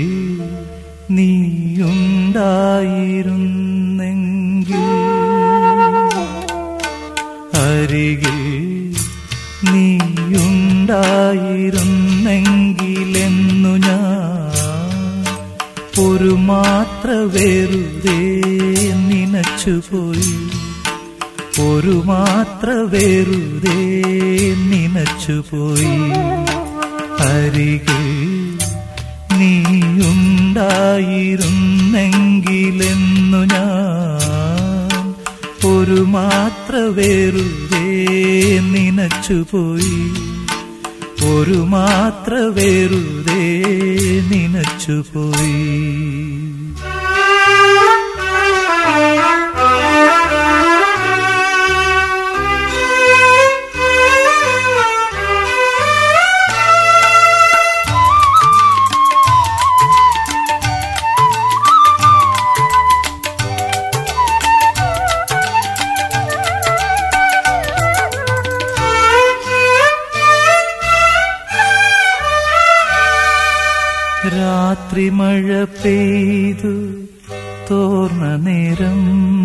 നീയുണ്ടായിരുന്നെങ്കിൽ അരികിൽ നീയുണ്ടായിരുന്നെങ്കിലെന്നു ഞാൻ ഒരു മാത്ര വെറുതെ നനച്ചുപോയി ഒരു മാത്ര വെറുതെ നനച്ചുപോയി അരികിൽ നീയുണ്ടായിരുന്നെങ്കിലെന്നു ഞാൻ ഒരു മാത്ര വെറുതെ നനച്ചുപോയി ഒരു മാത്ര വെറുതെ നനച്ചുപോയി രാത്രി മഴ പെയ്തു തോർന്ന നേരം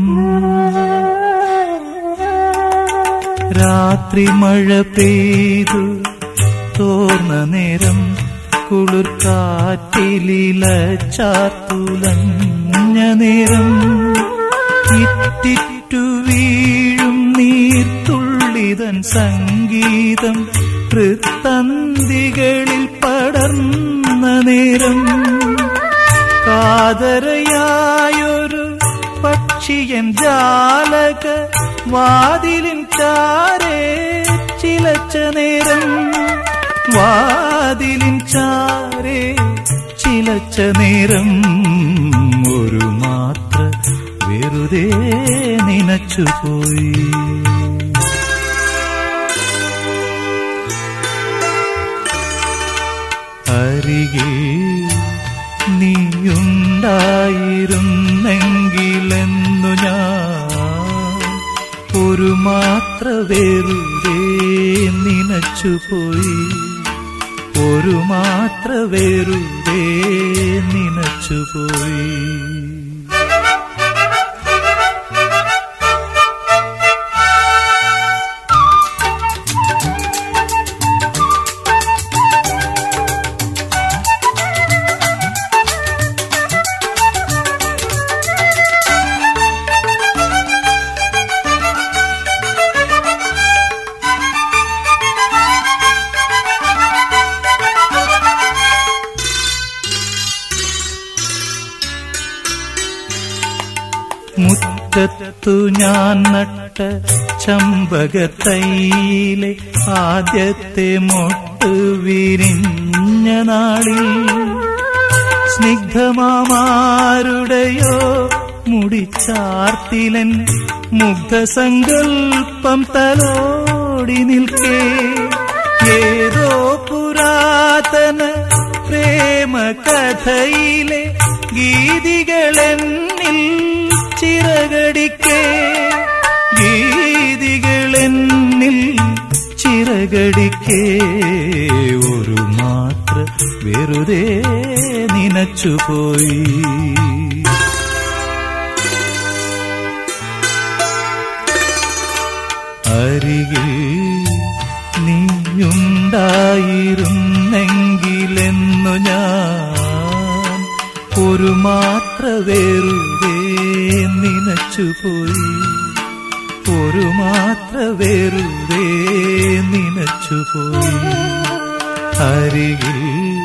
രാത്രി മഴ പെയ്തു തോർന്ന നേരം കുളിർ കാറ്റിലില ചാത്തുലഞ്ഞ നേരം ഇറ്റിറ്റു വീഴും നീർത്തുള്ളിതൻ സംഗീതം തൃത്തന്തികളിൽ പടർന്ന നേരം കാതരയായൊരു പക്ഷിയൻ ജാലക വാതിലിൻ ചാരേ ചിലച്ച നേരം വാതിലിൻ ചാരേ ചിലച്ച നേരം ഒരു മാത്ര വെറുതെ നനച്ചുപോയി അരികിൽ നീയുണ്ടായിരുന്നെങ്കിലെന്നു ഞാൻ ഒരു മാത്ര വെറുതെ നനച്ചുപോയി ഒരു മാത്ര വെറുതെ നനച്ചുപോയി മുറ്റത്തു ഞാൻ നട്ട ചമ്പകത്തൈയിലെ ആദ്യത്തെ മൊട്ട് വിരിഞ്ഞ നാളിൽ സ്നിഗ്ധമാമാരുടെയോ മുടിച്ചാർത്തിലൻ മുഗ്ധസങ്കൽപ്പം തലോടി നിൽക്കേ ഏതോ പുരാതന പ്രേമ കഥയിലെ ഗീതികളെന്നിൽ ചിറകടിക്കേ ഗീതികളെന്നിൽ ചിറകടിക്കേ ഒരു മാത്ര വെറുതെ നനച്ചുപോയി അരികിൽ നീയുണ്ടായിരുന്നെങ്കിലെന്നു ഞാൻ ഒരു മാത്ര വെറുതെ നനച്ചുപോയി ഒരു മാത്ര വെറുതെ നനച്ചുപോയി അരികിൽ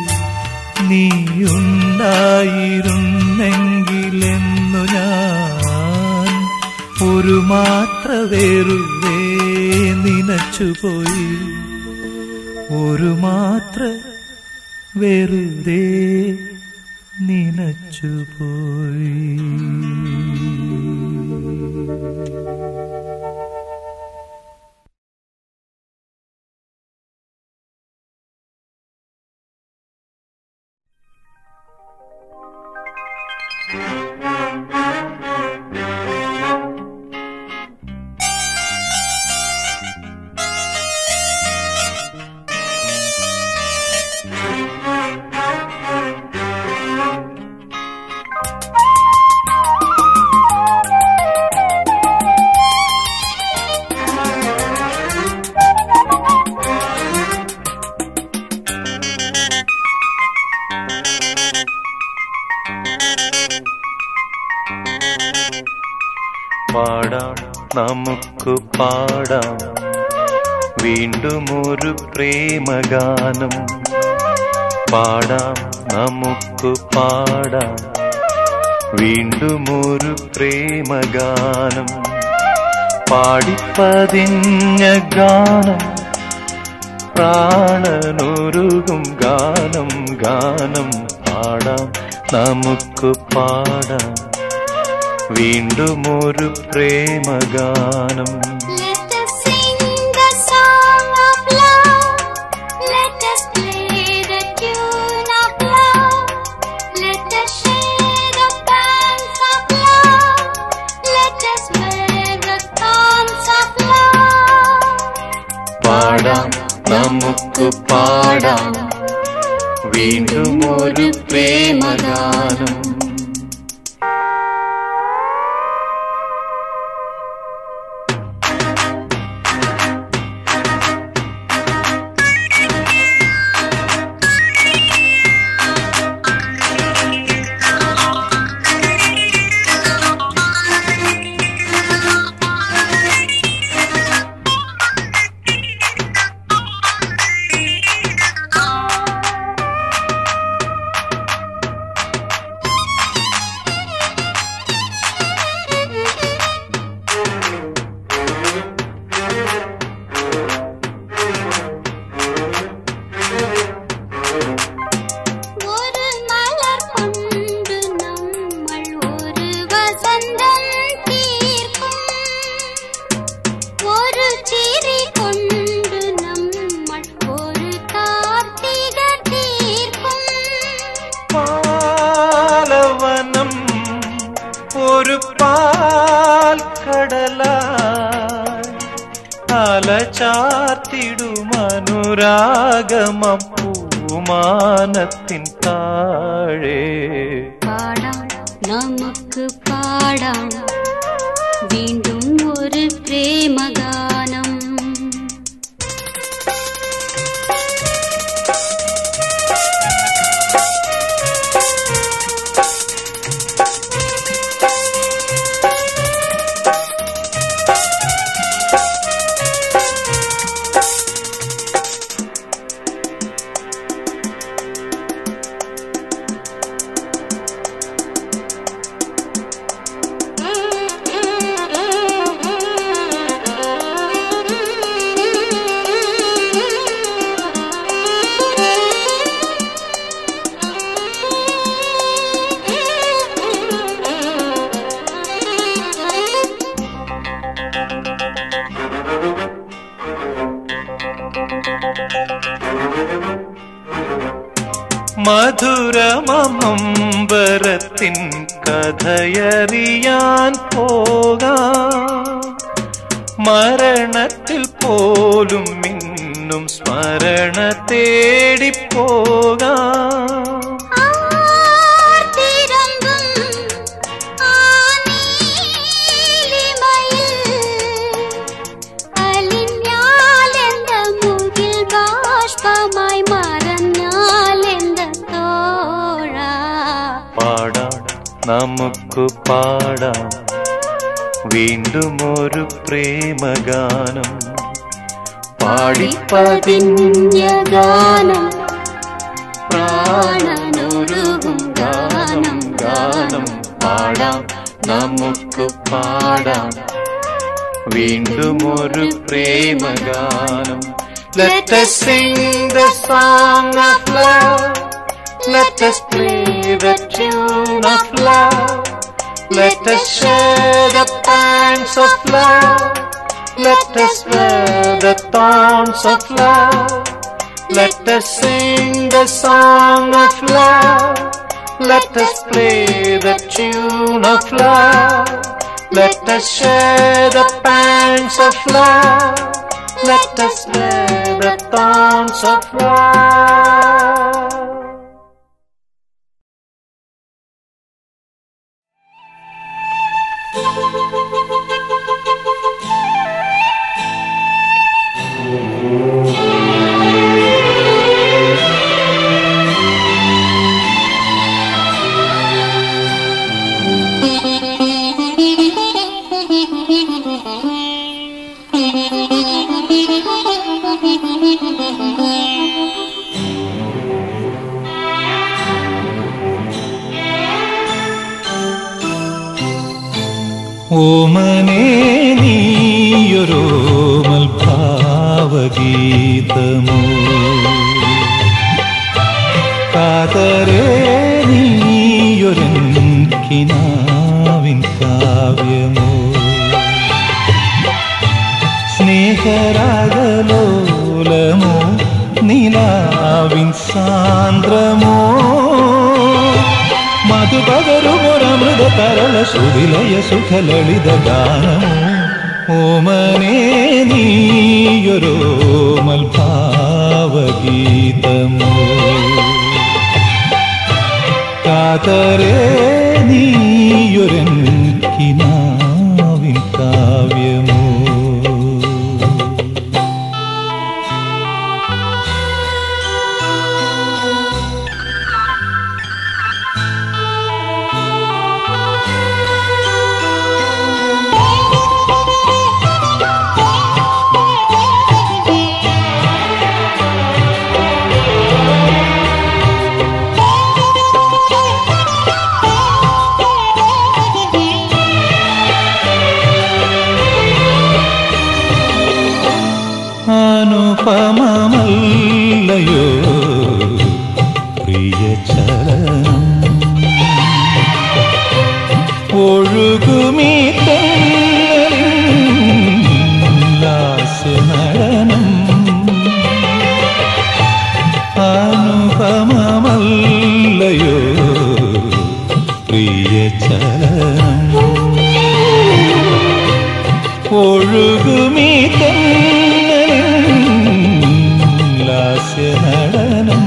നീയുണ്ടായിരുന്നെങ്കിലെന്നു ഞാൻ ഒരു മാത്ര വെറുതെ നനച്ചുപോയി ഒരു മാത്ര വെറുതെ നനച്ചുപോയി Thank you. പാടാം നമുക്ക് പാടാം വീണ്ടും ഒരു പ്രേമഗാനം പാടാം നമുക്ക് പാടാം വീണ്ടും ഒരു പ്രേമഗാനം പാടിപ്പതിഞ്ഞ ഗാനം പ്രാണനൊരുകും ഗാനം ഗാനം പാടാം നമുക്ക് പാടാം വീണ്ടും ഒരു പ്രേമഗാനം Let us sing the song of love. Let us play the tune of love. Let us share the bands of love. Let us wear the thorns of love. പാടാം നമുക്ക് പാടാം വീണ്ടും ഒരു പ്രേമഗാനം ஒரு மலர் கொண்டு நம்மள் ஒரு வசந்தம் தீர்க்கும் ஒரு சிரி கொண்டு நம்மள் ஒரு கார்த்திக தீர்க்கும் പാലവനം ഒരു പാൽ കടലായി അലചാർത്തിടും അനുരാഗമപ്പൂമാനത്തിൻ താഴെ പാടാം നമുക്ക് പാടാം വീണ്ടും ഒരു പ്രേമഗാനം മധുരമമ്പരത്തിൻ കഥയറിയാൻ പോകാം മരണത്തിൽ പോലും മിന്നും സ്മരണ തേടിപ്പോകാം ആർത്തിരമ്പും ആ നീലിമയിൽ അലിഞ്ഞാലെന്ത മുകിൽ ബാഷ്പമായി മറഞ്ഞാലെന്ത തോഴ പാടാം നമുക്ക് പാടാം വീണ്ടും ഒരു പ്രേമഗാനം പാടിപ്പതിഞ്ഞ ഗാനം പ്രാണനൊരുകും ഗാനം ഗാനം പാടാം നമുക്ക് പാടാം വീണ്ടും ഒരു പ്രേമഗാനം Let us sing the song of love. Let us play the tune of love. Let us share the pangs of love. Let us wear the thorns of love. Let us sing the song of love. Let us play the tune of love. Let us share the pangs of love. Let us wear the thorns of love. Thank you. ഓമനേ നീയൊരോമൽ ഭാവഗീതമോ കാതരേ നീയൊരെൻകിനാവിൻ കാവ്യമോ സ്നേഹരാഗലോലമോ നിലാവിൻ സാന്ദ്രമോ മധുപകരുമൊരമൃത തരള ശ്രുതിലയ സുഖലളിത ഗാനമോ ഓമനേ നീയൊരോമൽ ഭാവഗീതമോ കാതരേ നീയൊരൻ കിനാവിൻ കാവ്യമോ അനുപമമല്ലയോ പ്രിയ ചലനം ഒഴുകുമീ ലാസ്യനടനം അനുപമമല്ലയോ പ്രിയ ചലനം ഒഴുകുമീ ലാസ്യനടനം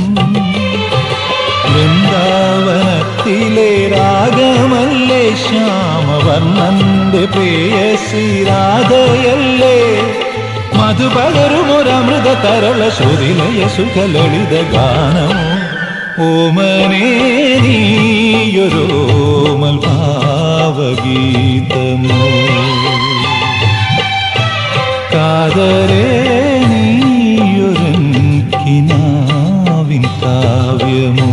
വൃന്ദാവനത്തിലെ രാഗമല്ലേ ശ്യാമവർണ്ണന്റെ പ്രേയസി രാധയല്ലേ മധുപകരുമൊരമൃത തരള ശ്രുതിലയ സുഖലളിത ഗാനമോ ഓമനേ നീയൊരോമൽ ഭാവഗീതമോ കാതരേ നീയൊരൻ കിനാവിൻ കാവ്യമോ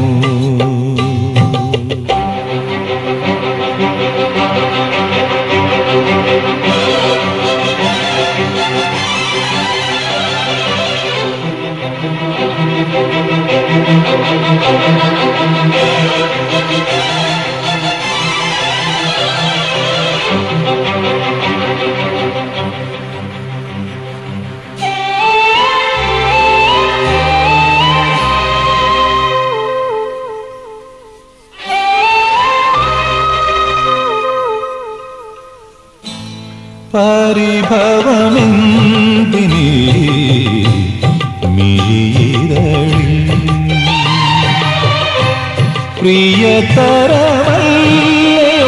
പരിഭവമെന്തിനീ മിഴിയിരളിൽ പ്രിയതരമല്ലയോ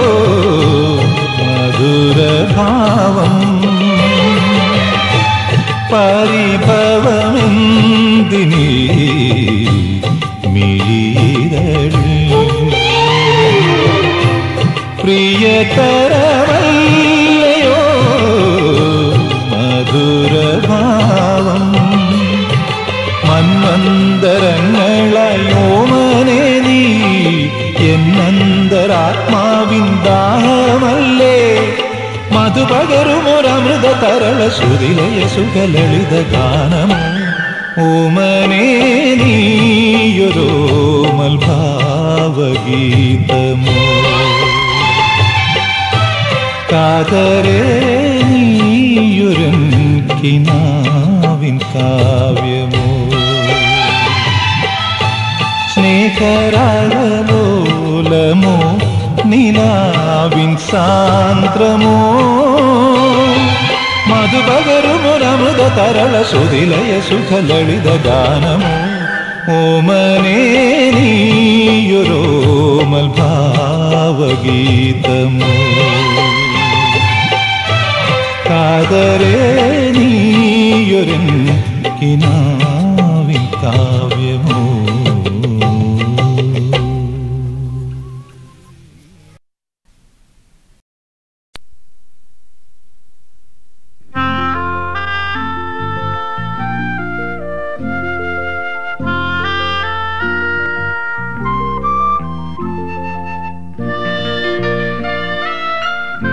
മധുരഭാവം പരിഭവമെന്തിനീ മിഴിയിരളിൽ പ്രിയതരമല്ലയോ മധുരഭാവം മന്വന്തരങ്ങളയോമനെ നീ എന്നന്തരാത്മാവിൻ ദാഹമല്ലേ മധുപകരുമൊരമൃത തരള ശ്രുതിലയ സുഖലളിത ഗാനമോ ഓമനേ നീയൊരോമൽ ഭാവഗീതമോ കാതരേ നീയൊരൻ കിനാവിൻ കാവ്യമോ സ്നേഹരാഗലോലമോ നിലാവിൻ സാന്ദ്രമോ മധുപകരുമൊരമൃത തരള സുതിലയ സുഖലളിത ഗാനമോ ഓമനേ നീയൊരോമൽ ഭാവഗീതമോ കാതരേ നീയൊരൻ കിനാവിൻ കാവ്യമോ Thank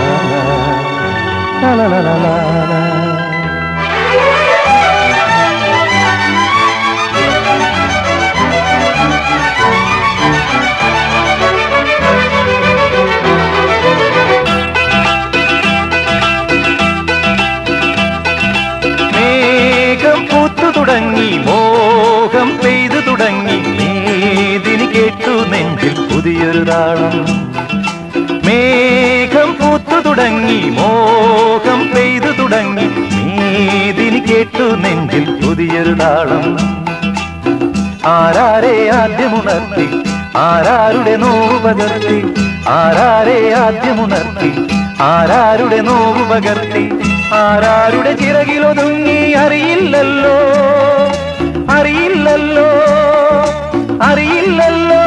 la la la la la la മേഘം പൂത്തു തുടങ്ങി മോഹം പെയ്തു തുടങ്ങി മേദിനി കേട്ടു നെഞ്ചിൽ പുതിയൊരു താളം മേഘം പൂത്തു തുടങ്ങി മോഹം പെയ്തു തുടങ്ങി മേദിനി കേട്ടു നെഞ്ചിൽ പുതിയൊരു താളം ആരാരെ ആദ്യമുണർത്തി ആരാരുടെ നോവ് പകർത്തി ആരാരെ ആദ്യമുണർത്തി ആരാരുടെ നോവ് പകർത്തി ആരാരുടെ ചിറകിലൊതുങ്ങി അറിയില്ലല്ലോ അറിയില്ലല്ലോ അറിയില്ലല്ലോ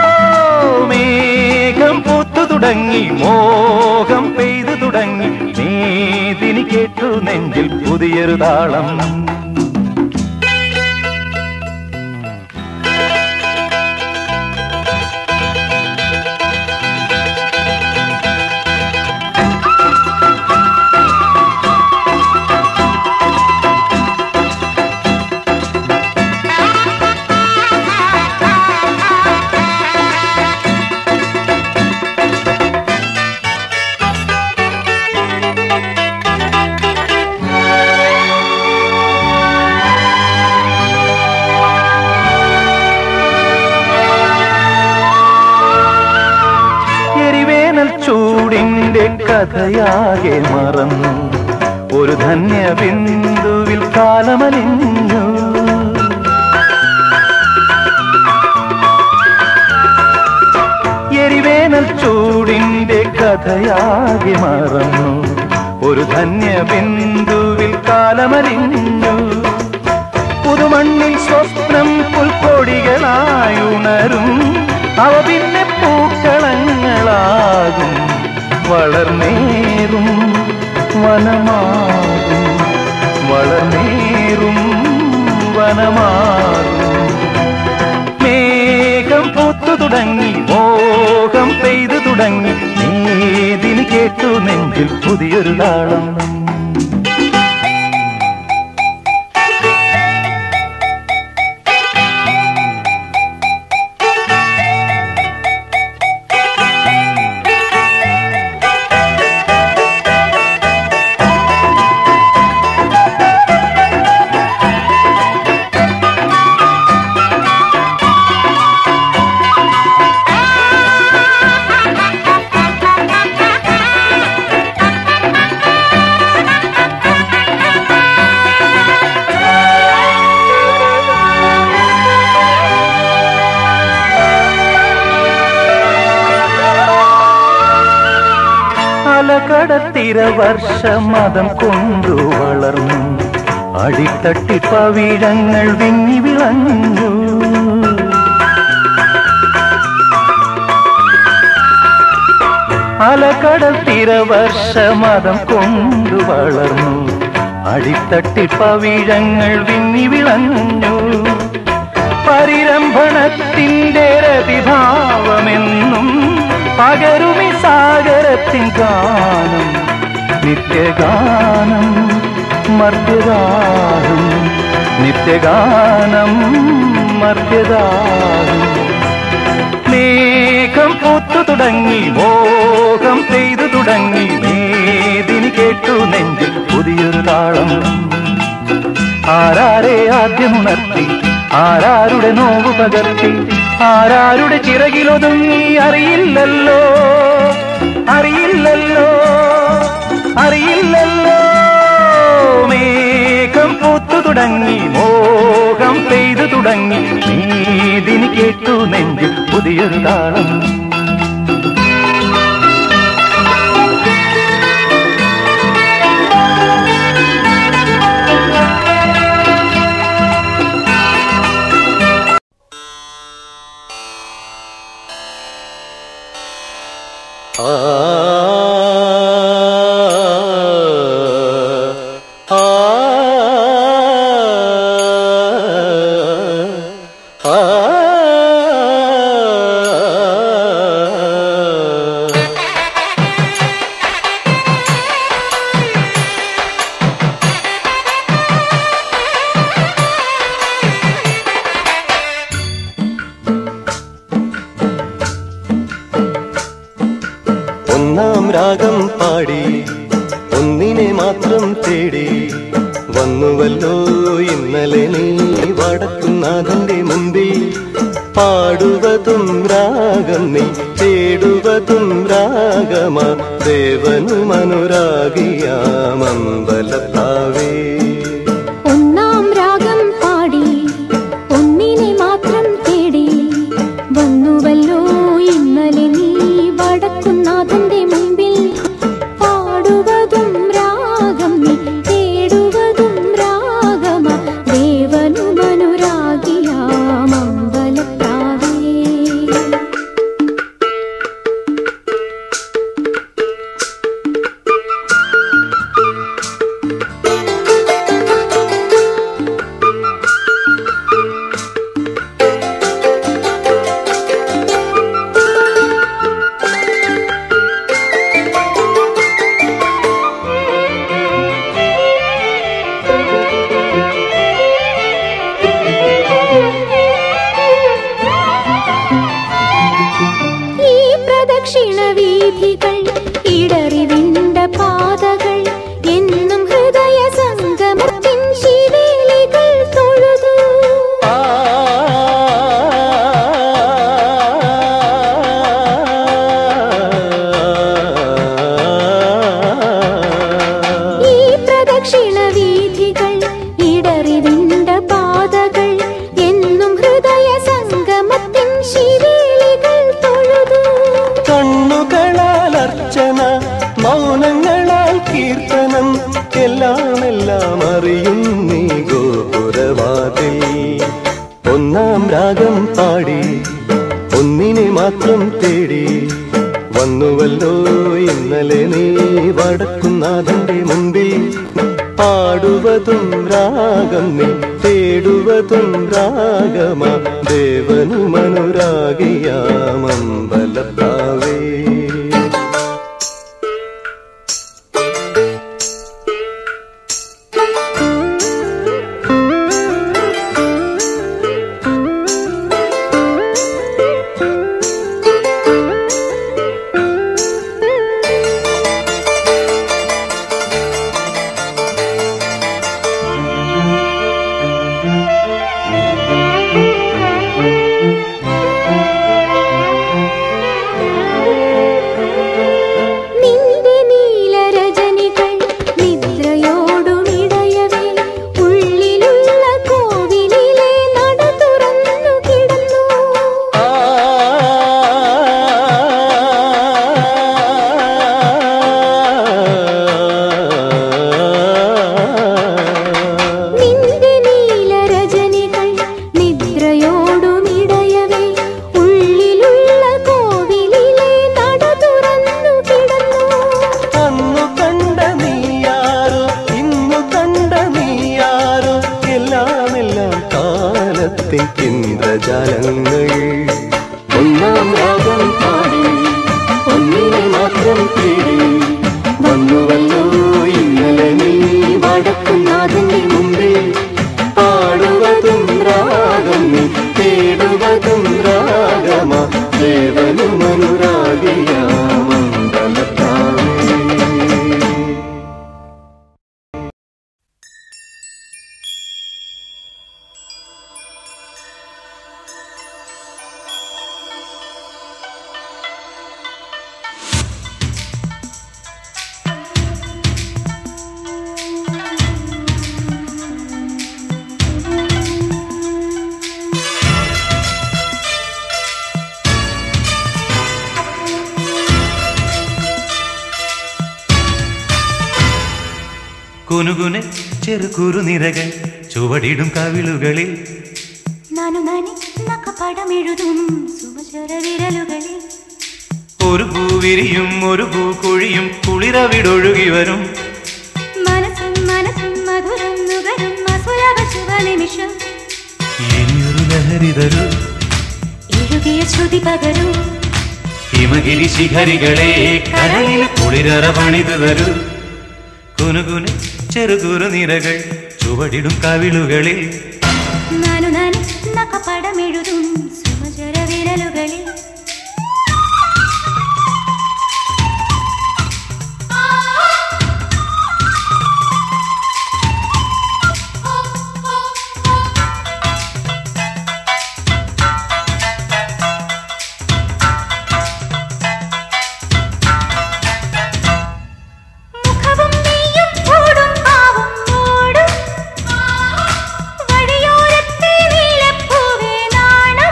മേഘം പൂത്തു തുടങ്ങി മോഹം പെയ്തു തുടങ്ങി നീതിനി കേട്ടു നെഞ്ചിൽ പുതിയൊരു താളം എരിവേനൽ ചൂടിന്റെ കഥയാകെ മറന്നു ഒരു ധന്യ ബിന്ദുവിൽ കാലമലിഞ്ഞു എരിവേനൽ ചൂടിന്റെ കഥയാകെ മറന്നു ഒരു ധന്യ ബിന്ദുവിൽ കാലമലിഞ്ഞു പുതുമണ്ണിൽ സ്വപ്നം പുൽക്കൊടികളായുണരും അവ പിന്നെ പൂക്കളങ്ങളാകും വളർന്നേറും വനമാകും വളർന്നേറും വനമാകും മേഘം പൂത്തു തുടങ്ങി മോഹം പെയ്തു തുടങ്ങി നീതിന് കേട്ടു നെഞ്ചിൽ പുതിയൊരു താളം അലകടത്തിര വർഷമതം കൊണ്ടു വളർന്നു അടിത്തട്ടി പവിഴങ്ങൾ വിങ്ങി വിളഞ്ഞു അലകടൽ തിരവർഷമതം കൊണ്ടു വളർന്നു അടിത്തട്ടി പവിഴങ്ങൾ വിങ്ങി വിളഞ്ഞു പരിരംഭണത്തിന്റെ രതിഭാവമെന്നും പകരുമി സാഗരത്തിൻ ഗാനം നിത്യഗാനം മർത്യഗാനം നിത്യഗാനം മർത്യഗാനം മേഘം പൂത്തു തുടങ്ങി മോഹം പെയ്തു തുടങ്ങി മേദിനി കേട്ടു നെഞ്ചിൽ പുതിയൊരു താളം ആരാരെ ആദ്യമുണർത്തി ആരാരുടെ നോവ് പകർത്തി ആരാരുടെ ചിറകിലൊതുങ്ങി അറിയില്ലല്ലോ അറിയില്ലല്ലോ അറിയില്ലല്ലോ മേഘം പൂത്തു തുടങ്ങി മോഹം പെയ്തു തുടങ്ങി നീതിനി കേട്ടു നെഞ്ചിൽ പുതിയൊരു താളം ഒന്നാം രാഗം പാടി ഒന്നിനെ മാത്രം തേടി വന്നുവല്ലോ ഇന്നലെ നീ വടക്കുന്നാഥന്റെ മുമ്പിൽ പാടുവതും രാഗം നീ തേടുവതും രാഗമാ ദേവനും അനുരാഗിയാമമ്പലത്താവേ ഒന്നാം രാഗം പാടി ഒന്നിനെ മാത്രം ഒന്നാം രാഗം പാടി ഒന്നിനെ മാത്രം തേടി വന്നുവല്ലോ ഇന്നലെ നീ വടക്കുന്നാഥന്റെ മുമ്പിൽ പാടുവതും രാഗം നീ തേടുവതും രാഗമാ ദേവനുമനുരാഗിയാമമ്പലത്താവേ നിന്റെ നീലരജനികൾ നിദ്രയോടുമിടയവേ ഉള്ളിലുള്ള കോവിലിലെ നട തുറന്നു കിടന്നു നിന്റെ നീലരജനികൾ നിദ്രയോടുമിടയവേ ഉള്ളിലുള്ള കോവിലിലെ നട തുറന്നു കിടന്നു അന്നു കണ്ട നീയാരോ ഇന്നു കണ്ട നീയാരോ എല്ലാം എല്ലാം കാലത്തെ ഇന്ദ്രജാലങ്ങൾ ഒന്നാം രാഗം പാടി ഒന്നിനെ മാത്രം തേടി വന്നുവല്ലോ ഇന്നലെ നീ വടക്കുന്നാഥന്റെ മുമ്പേ പാടുവതും രാഗം നീ തേടുവതും രാഗമാ ദേവനുമനുരാഗിയാമന്ദലത്താവേ കുനുകുനെ ചെറുകുറു നിരകൾ ചുവടിടും കവിളുകളിൽ ನಾನು ನಾನೇ ನಕ್ಕ പടമെഴുതും സുമചര വിരലുകളിൽ ഒരു പൂവിരിയും ഒരു പൂക്കുഴിയും കുളിരവിടൊഴുകി വരും മനസ്സും മനസ്സും മധുരം നുകരും അസുലഭ ശുഭനിമിഷം ഇനിയൊരു ലഹരി തരൂ എഴുതിയ ശ്രുതി പകരും ഹിമഗിരി ശിഖരികളെ കരളിൽ കുളിരറ പണിതു തരൂ കുനുകുനെ ചെറുകുറു നിരകൾ ചുവടിടും കവിളുകളിൽ ನಾನು ನಾನೇ ನಕ್ಕ പടമെഴുതും സുമചര വിരലുകളിൽ മുഖവും നീയും ചൂടും പാവും മൂടും വഴിയോരത്തെ നീലപ്പൂവേ നാണം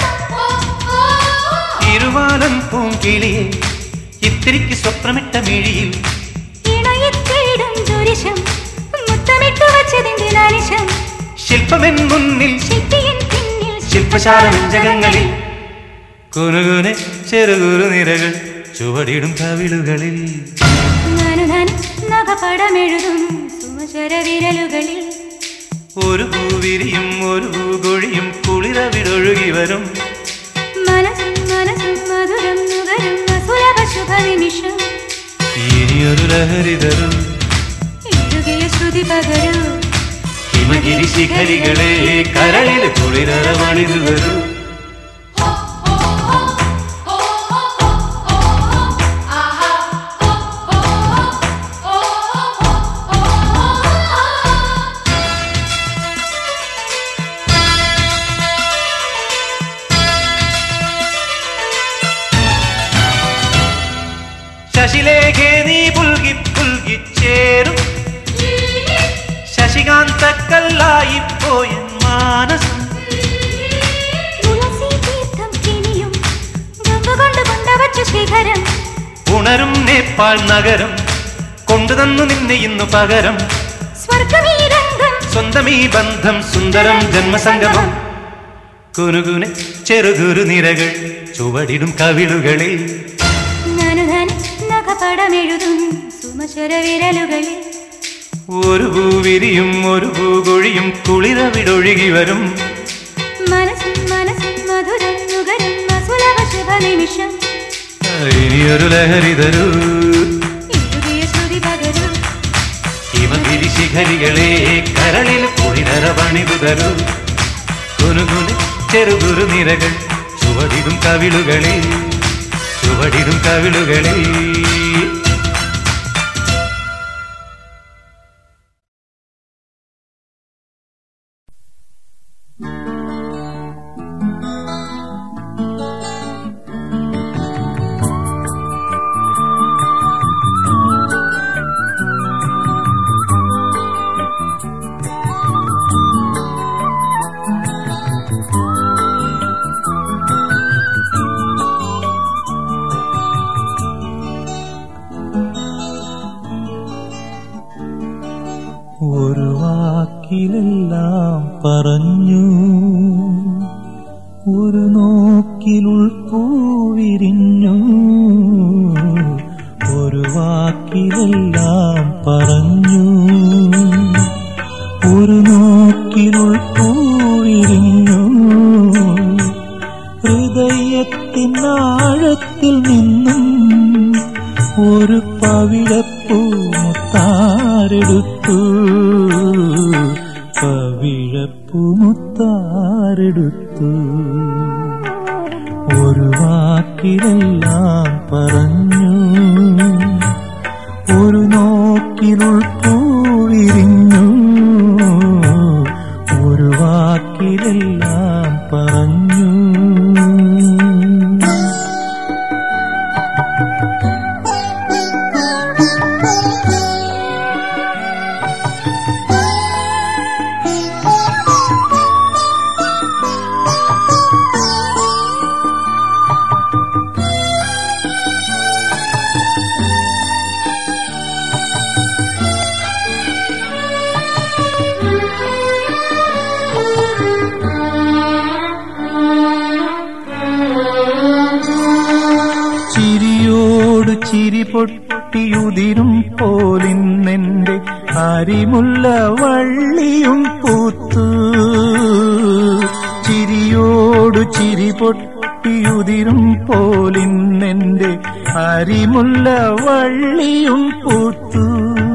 ഇരുവാലൻ പൂങ്കിളിയെ ഇത്തിരിക്ക് സ്വപ്നമിട്ട മിഴിയിൽ ഇണയത്തേടും ദുരിശം മുത്തമിട്ടു വച്ചതിന്റെ നാനിശം ശില്പമെൻ മുന്നിൽ ശില്പിയൻ പിന്നിൽ ശില്പശാല നെഞ്ചകങ്ങളിൽ കുനുകുനെ ചെറുകുറു നിരകൾ ചുവടിടും കവിളുകളിൽ നാനു നാൻ നഖപടമെഴുതും സുമചര വിരലുകളിൽ ഒരു പൂവിരിയും ഒരു പൂകൊഴിയും കുളിരവിടൊഴുകി വരും മനസ്സും മനസ്സും മധുരം നുകരും അസുലഭ ശുഭനിമിഷം ഇനിയൊരു ലഹരി തരും എഴുകിയ ശ്രുതി പകരൂ ഹിമഗിരി ശിഖരികളെ കരളിൽ കുളിരറ പണിതു തരൂ ശശിലേഖേ നീ പുൽകി പുൽകി ചേരും ശശികാന്തക്കല്ലായി പോയ മാനസം തുളസി തീർത്ഥം കിനിയും ഗംഗ കൊണ്ട് കൊണ്ടവച്ച ശിഖരം ഉണരും നേപ്പാൾ നഗരം കൊണ്ടുതന്നു നിന്നെ ഇന്നു പകരം സ്വർഗമീ രംഗം സ്വന്തം ഈ ബന്ധം സുന്ദരം ജന്മസംഗമം കുനുകുനെ ചെറുകുരു നിരകൾ ചുവടിടും കവിളുകളിൽ നനുധനി നഖപടമെഴുതും സുമശര വിരലുകളിൽ ഒരു പൂവിരിയും ഒരു പൂകൊഴിയും കുളിരവിടൊഴുകി വരും മനസ്സിൽ മനസ്സിൽ മധുരം നുകരും അസുലഭ ശുഭ നിമിഷം ഇനിയൊരു ലഹരി തരൂ ഇഴുകിയ ശ്രുതി പകരും ഹിമഗിരി ശിഖരികളെ കരളിൽ കുളിരറ പണിതു തരൂ കുനുകുനെ ചെറുകുരു നിരകൾ ചുവടിടും കവിളുകളിൽ ചുവടിടും കവിളുകളിൽ ഒരു വാക്കിലെല്ലാം പറഞ്ഞു ഒരു നോക്കിലുൾപ്പൂവിരിഞ്ഞു ഒരു വാക്കിലെല്ലാം പറഞ്ഞു ഒരു നോക്കിലുൾപ്പൂവിരിഞ്ഞു ഹൃദയത്തിനാഴത്തിൽ നിന്നും ഒരു പവിഴപ്പൂ മുത്താരെടുത്തു പവിഴപ്പൂ മുത്താരെടുത്തു ഒരു വാക്കിലെല്ലാം പറഞ്ഞു ഒരു നോക്കിലുൾപ്പൂവിരിഞ്ഞു ഒരു വാക്കിലെല്ലാം പറഞ്ഞു ചിരിയോട് ചിരി പൊട്ടിയുതിരും പോലിന്നെന്റെ അരിമുല്ല വള്ളിയും പൂത്തു ചിരിയോട് ചിരി പൊട്ടിയുതിരും പോലിന്നെന്റെ അരിമുല്ല വള്ളിയും പൂത്തു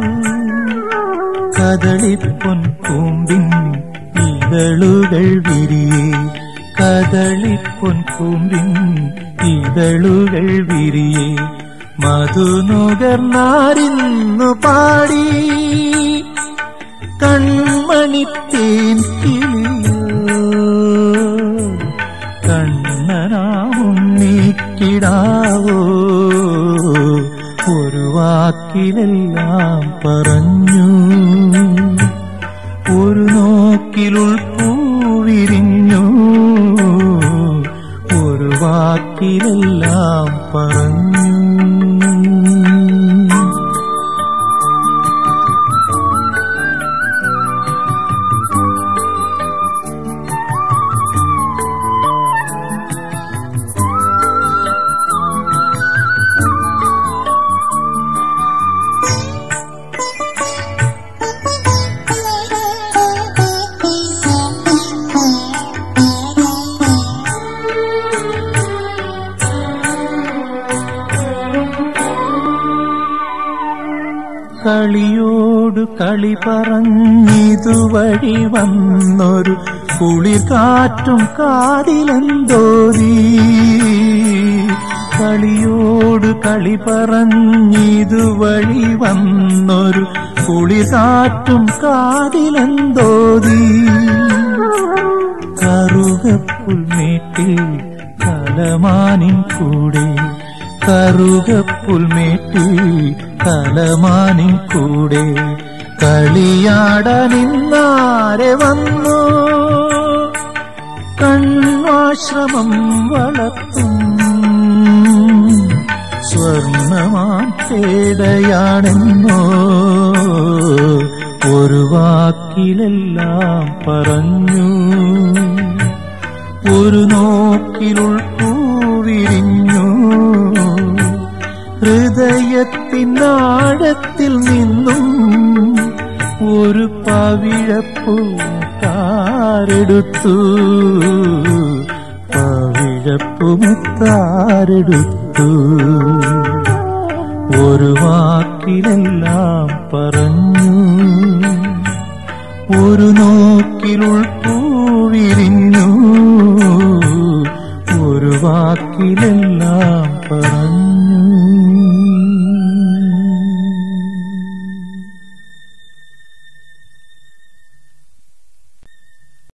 കദളിപ്പൊൻ കൂമ്പിൻ ഇതളുകൾ വിരിയേ കദളിപ്പൊൻ കൂമ്പിൻ ഇതളുകൾ വിരിയേ മധുനുകർന്നാരിന്നു പാടി കൺമണിത്തേൻ കിളിയോ കണ്ണനാമും നീക്കിടാവോ ഒരു വാക്കിലെല്ലാം പറഞ്ഞു ഒരു നോക്കിലുൾപ്പൂവിരിഞ്ഞു ഒരു വാക്കിലെല്ലാം പറഞ്ഞു കളിയോട് കളി പറഞ്ഞിതുവഴി വന്നൊരു കുളിർ കാറ്റും കാതിലെന്തോതി കളിയോട് കളി പറഞ്ഞിതുവഴി വന്നൊരു കുളിർ കാറ്റും കാതിലെന്തോതി കറുകപ്പുൽമേട്ടിൽ കലമാനിൻ കൂടെ കറുകപ്പുൽമേട്ടിൽ കലമാനിൻ കൂടെ കളിയാടനിന്നാരെ വന്നു കണ്വാശ്രമം വളർത്തും സ്വർണമാം പേടയാണെന്നോ ഒരു വാക്കിലെല്ലാം പറഞ്ഞു ഒരു നോക്കിലുൾപ്പൂവിരിഞ്ഞു ഹൃദയത്തിനാഴത്തിൽ നിന്നും ഒരു പവിഴപ്പൂ താരെടുത്തു പവിഴപ്പുമുത്താരെടുത്തു ഒരു വാക്കിലെല്ലാം പറഞ്ഞു ഒരു നോക്കിലുൾപ്പൂവിരിഞ്ഞു ഒരു വാക്കിലെല്ലാം പറഞ്ഞു